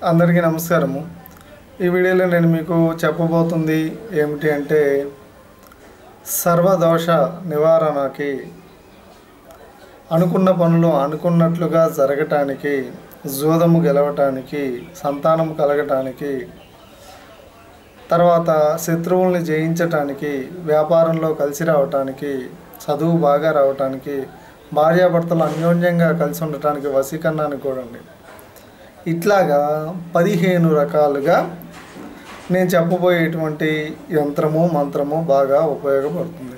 అందరికీ నమస్కారము ఈ వీడియోలో నేను మీకు చెప్పబోతుంది ఏమిటి అంటే సర్వదోష నివారణకి అనుకున్న పనులు అనుకున్నట్లుగా జరగటానికి జూదము గెలవటానికి సంతానం కలగటానికి తర్వాత శత్రువుల్ని జయించటానికి వ్యాపారంలో కలిసి రావటానికి చదువు బాగా రావటానికి భార్యాభర్తలు అన్యోన్యంగా కలిసి ఉండటానికి వశీకరణానికి కూడా అండి ఇట్లాగా పదిహేను రకాలుగా నేను చెప్పబోయేటువంటి యంత్రము మంత్రము బాగా ఉపయోగపడుతుంది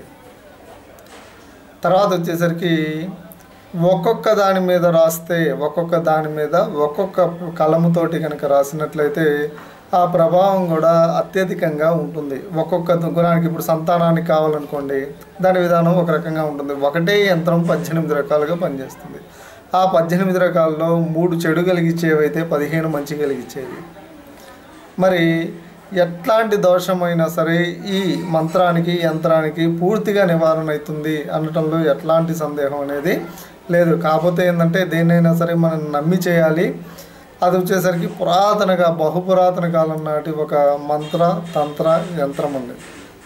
తర్వాత వచ్చేసరికి ఒక్కొక్క దాని మీద రాస్తే ఒక్కొక్క దాని మీద ఒక్కొక్క కలముతోటి కనుక రాసినట్లయితే ఆ ప్రభావం కూడా అత్యధికంగా ఉంటుంది ఒక్కొక్క గుణానికి ఇప్పుడు సంతానానికి కావాలనుకోండి దాని విధానం ఒక రకంగా ఉంటుంది ఒకటే యంత్రం పద్దెనిమిది రకాలుగా పనిచేస్తుంది ఆ పద్దెనిమిది రకాల్లో మూడు చెడు కలిగించేవి అయితే పదిహేను మంచి కలిగించేవి మరి ఎట్లాంటి దోషమైనా సరే ఈ మంత్రానికి యంత్రానికి పూర్తిగా నివారణ అవుతుంది అనటంలో ఎట్లాంటి సందేహం అనేది లేదు కాకపోతే ఏంటంటే దేన్నైనా సరే మనం నమ్మి చేయాలి అది వచ్చేసరికి పురాతనగా బహుపురాతన కాలం నాటి ఒక మంత్ర తంత్ర యంత్రం ఉంది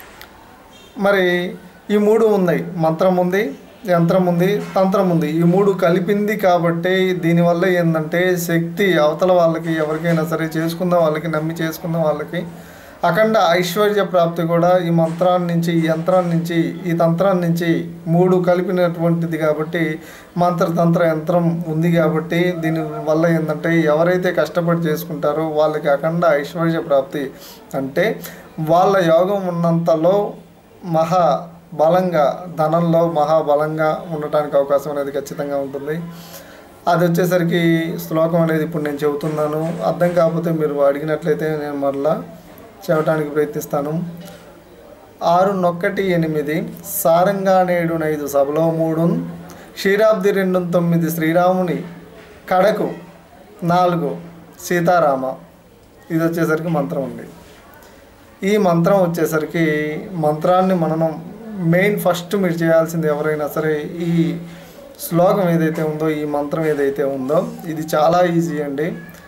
మరి ఈ మూడు ఉన్నాయి మంత్రం ఉంది యంత్రం ఉంది తంత్రం ఉంది ఈ మూడు కలిపింది కాబట్టి దీనివల్ల ఏంటంటే శక్తి అవతల వాళ్ళకి ఎవరికైనా సరే చేసుకున్న వాళ్ళకి నమ్మి చేసుకున్న వాళ్ళకి అఖండ ఐశ్వర్య ప్రాప్తి కూడా ఈ మంత్రాన్ని నుంచి ఈ యంత్రాన్ని నుంచి ఈ తంత్రాన్ని నుంచి మూడు కలిపినటువంటిది కాబట్టి మంత్రతంత్ర యంత్రం ఉంది కాబట్టి దీని వల్ల ఏంటంటే ఎవరైతే కష్టపడి చేసుకుంటారో వాళ్ళకి అఖండ ఐశ్వర్య ప్రాప్తి అంటే వాళ్ళ యోగం ఉన్నంతలో మహా బలంగా ధనంలో మహాబలంగా ఉండటానికి అవకాశం అనేది ఖచ్చితంగా ఉంటుంది అది వచ్చేసరికి శ్లోకం అనేది ఇప్పుడు నేను చెబుతున్నాను అర్థం కాకపోతే మీరు అడిగినట్లయితే నేను మరలా చెప్పడానికి ప్రయత్నిస్తాను ఆరు నొక్కటి ఎనిమిది సారంగా నేడు నైదు సభలో మూడు క్షీరాబ్ది రెండు తొమ్మిది శ్రీరాముని కడకు నాలుగు సీతారామ ఇది వచ్చేసరికి మంత్రం ఉంది ఈ మంత్రం వచ్చేసరికి మంత్రాన్ని మనం మెయిన్ ఫస్ట్ మీరు చేయాల్సింది ఎవరైనా సరే ఈ శ్లోకం ఏదైతే ఉందో ఈ మంత్రం ఏదైతే ఉందో ఇది చాలా ఈజీ అండి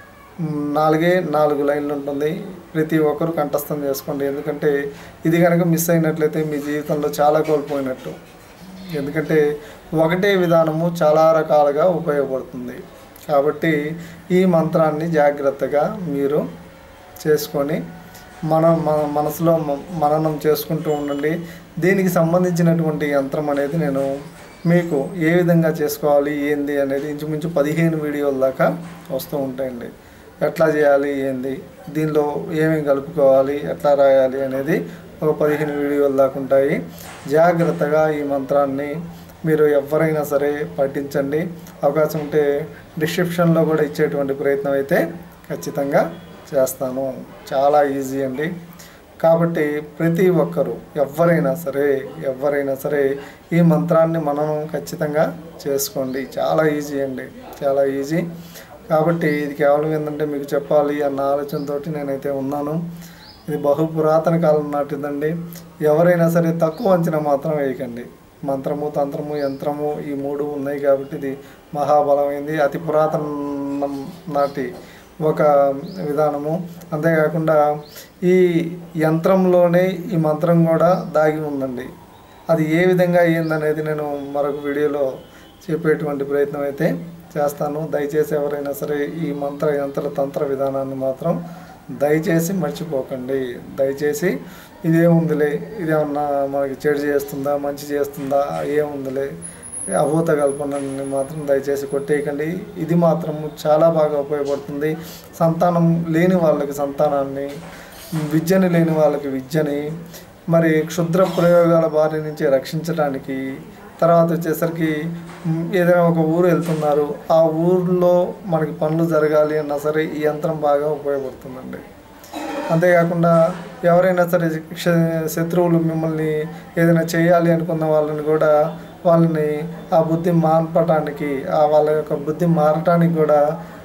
మ్, నాలుగే నాలుగు లైన్లు ఉంటుంది ప్రతి ఒక్కరు కంఠస్థం చేసుకోండి ఎందుకంటే ఇది కనుక మిస్ అయినట్లయితే మీ జీవితంలో చాలా కోల్పోయినట్టు ఎందుకంటే ఒకటే విధానము చాలా రకాలుగా ఉపయోగపడుతుంది కాబట్టి ఈ మంత్రాన్ని జాగ్రత్తగా మీరు చేసుకొని మన మన మనసులో మ- మననం చేసుకుంటూ ఉండండి దీనికి సంబంధించినటువంటి యంత్రం అనేది నేను మీకు ఏ విధంగా చేసుకోవాలి ఏంది అనేది ఇంచుమించు పదిహేను వీడియోల దాకా వస్తూ ఉంటాయండి ఎట్లా చేయాలి ఏంది దీనిలో ఏమేమి కలుపుకోవాలి ఎట్లా రాయాలి అనేది ఒక పదిహేను వీడియోల దాకా ఉంటాయి జాగ్రత్తగా ఈ మంత్రాన్ని మీరు ఎవరైనా సరే పఠించండి అవకాశం ఉంటే డిస్క్రిప్షన్లో కూడా ఇచ్చేటువంటి ప్రయత్నం అయితే ఖచ్చితంగా చేస్తాను చాలా ఈజీ అండి కాబట్టి ప్రతి ఒక్కరూ ఎవరైనా సరే ఎవరైనా సరే ఈ మంత్రాన్ని మనం ఖచ్చితంగా చేసుకోండి చాలా ఈజీ అండి చాలా ఈజీ కాబట్టి ఇది కేవలం ఏంటంటే మీకు చెప్పాలి అన్న ఆలోచనతో నేనైతే ఉన్నాను ఇది బహు పురాతన కాలం నాటిదండి ఎవరైనా సరే తక్కువ అంచనా మాత్రం వేయకండి మంత్రము తంత్రము యంత్రము ఈ మూడు ఉన్నాయి కాబట్టి ఇది మహాబలమైంది అతి పురాతన నాటి ఒక విధానము అంతేకాకుండా ఈ యంత్రంలోనే ఈ మంత్రం కూడా దాగి ఉందండి అది ఏ విధంగా అయ్యిందనేది నేను మరొక వీడియోలో చెప్పేటువంటి ప్రయత్నం అయితే చేస్తాను దయచేసి ఎవరైనా సరే ఈ మంత్ర యంత్ర తంత్ర విధానాన్ని మాత్రం దయచేసి మర్చిపోకండి దయచేసి ఇదేముందిలే ఇదేమన్నా మనకి చెడు చేస్తుందా మంచి చేస్తుందా ఏముందిలే అభూత కల్పనని మాత్రం దయచేసి కొట్టేయకండి ఇది మాత్రం చాలా బాగా ఉపయోగపడుతుంది సంతానం లేని వాళ్ళకి సంతానాన్ని విద్యని లేని వాళ్ళకి విద్యని మరి క్షుద్ర ప్రయోగాల బారి నుంచి రక్షించడానికి తర్వాత వచ్చేసరికి మ్, ఏదైనా ఒక ఊరు వెళ్తున్నారు ఆ ఊర్లో మనకి పనులు జరగాలి అన్నా సరే ఈ యంత్రం బాగా ఉపయోగపడుతుందండి అంతేకాకుండా ఎవరైనా సరే క్ష- శత్రువులు మిమ్మల్ని ఏదైనా చేయాలి అనుకున్న వాళ్ళని కూడా వాళ్ళని ఆ బుద్ధి మాన్పటానికి ఆ వాళ్ళ యొక్క బుద్ధి మారటానికి కూడా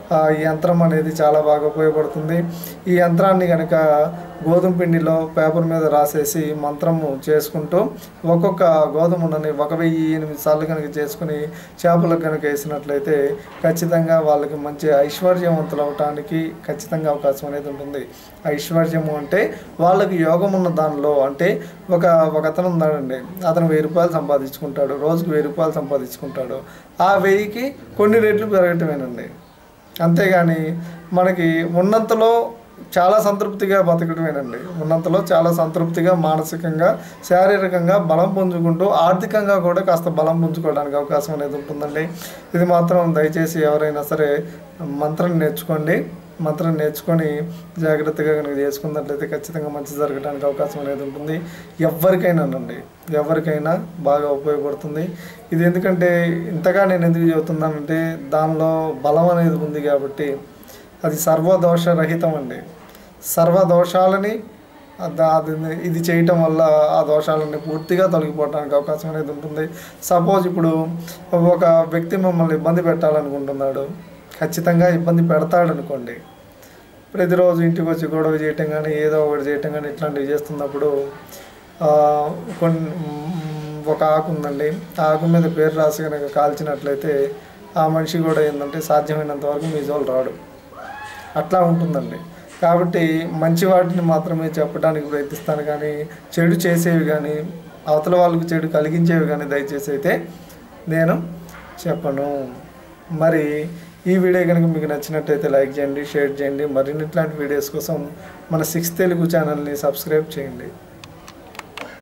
ఆ, ఈ యంత్రం అనేది చాలా బాగా ఉపయోగపడుతుంది ఈ యంత్రాన్ని కనుక గోధుమ పిండిలో పేపర్ మీద రాసేసి మంత్రము చేసుకుంటూ ఒక్కొక్క గోధుమ ఉండని ఒక వెయ్యి ఎనిమిది సార్లు కనుక చేసుకుని చేపలకు కనుక వేసినట్లయితే ఖచ్చితంగా వాళ్ళకి మంచి ఐశ్వర్యవంతులు అవటానికి ఖచ్చితంగా అవకాశం అనేది ఉంటుంది ఐశ్వర్యము అంటే వాళ్ళకి యోగం ఉన్న దానిలో అంటే ఒక ఒక అతను ఉన్నాడండి అతను వెయ్యి రూపాయలు సంపాదించుకుంటాడు రోజుకు వెయ్యి రూపాయలు సంపాదించుకుంటాడు ఆ వెయ్యికి కొన్ని రెట్లు పెరగటమేనండి అంతేగాని మనకి ఉన్నంతలో చాలా సంతృప్తిగా బతకడమేనండి ఉన్నంతలో చాలా సంతృప్తిగా మానసికంగా శారీరకంగా బలం పుంజుకుంటూ ఆర్థికంగా కూడా కాస్త బలం పుంజుకోవడానికి అవకాశం అనేది ఉంటుందండి ఇది మాత్రం దయచేసి ఎవరైనా సరే మంత్రం నేర్చుకోండి మంత్రం నేర్చుకొని జాగ్రత్తగా కనుక చేసుకున్నట్లయితే ఖచ్చితంగా మంచి జరగడానికి అవకాశం అనేది ఉంటుంది ఎవరికైనానండి ఎవరికైనా బాగా ఉపయోగపడుతుంది ఇది ఎందుకంటే ఇంతగా నేను ఎందుకు చెబుతున్నానంటే దానిలో బలం అనేది ఉంది కాబట్టి అది సర్వదోష రహితం అండి సర్వదోషాలని అద- అది ఇది చేయటం వల్ల ఆ దోషాలన్నీ పూర్తిగా తొలగిపోవడానికి అవకాశం అనేది ఉంటుంది సపోజ్ ఇప్పుడు ఒక వ్యక్తి మిమ్మల్ని ఇబ్బంది పెట్టాలనుకుంటున్నాడు ఖచ్చితంగా ఇబ్బంది పెడతాడు అనుకోండి ప్రతిరోజు ఇంటికి వచ్చి గొడవ చేయటం కానీ ఏదో ఒకటి చేయటం కానీ ఇట్లాంటివి చేస్తున్నప్పుడు ఆ, కొన్ని మ్, ఒక ఆకు ఉందండి ఆ ఆకు మీద పేరు రాసి కనుక కాల్చినట్లయితే ఆ మనిషి కూడా ఏంటంటే సాధ్యమైనంత వరకు మీ జోలు రాడు అట్లా ఉంటుందండి కాబట్టి మంచి వాటిని మాత్రమే చెప్పడానికి ప్రయత్నిస్తాను కానీ చెడు చేసేవి కానీ అవతల వాళ్ళకు చెడు కలిగించేవి కానీ దయచేసి అయితే నేను చెప్పను మరి ఈ వీడియో కనుక మీకు నచ్చినట్టయితే లైక్ చేయండి షేర్ చేయండి మరిన్ని ఇట్లాంటి వీడియోస్ కోసం మన సిక్స్ తెలుగు ఛానల్ని సబ్స్క్రైబ్ చేయండి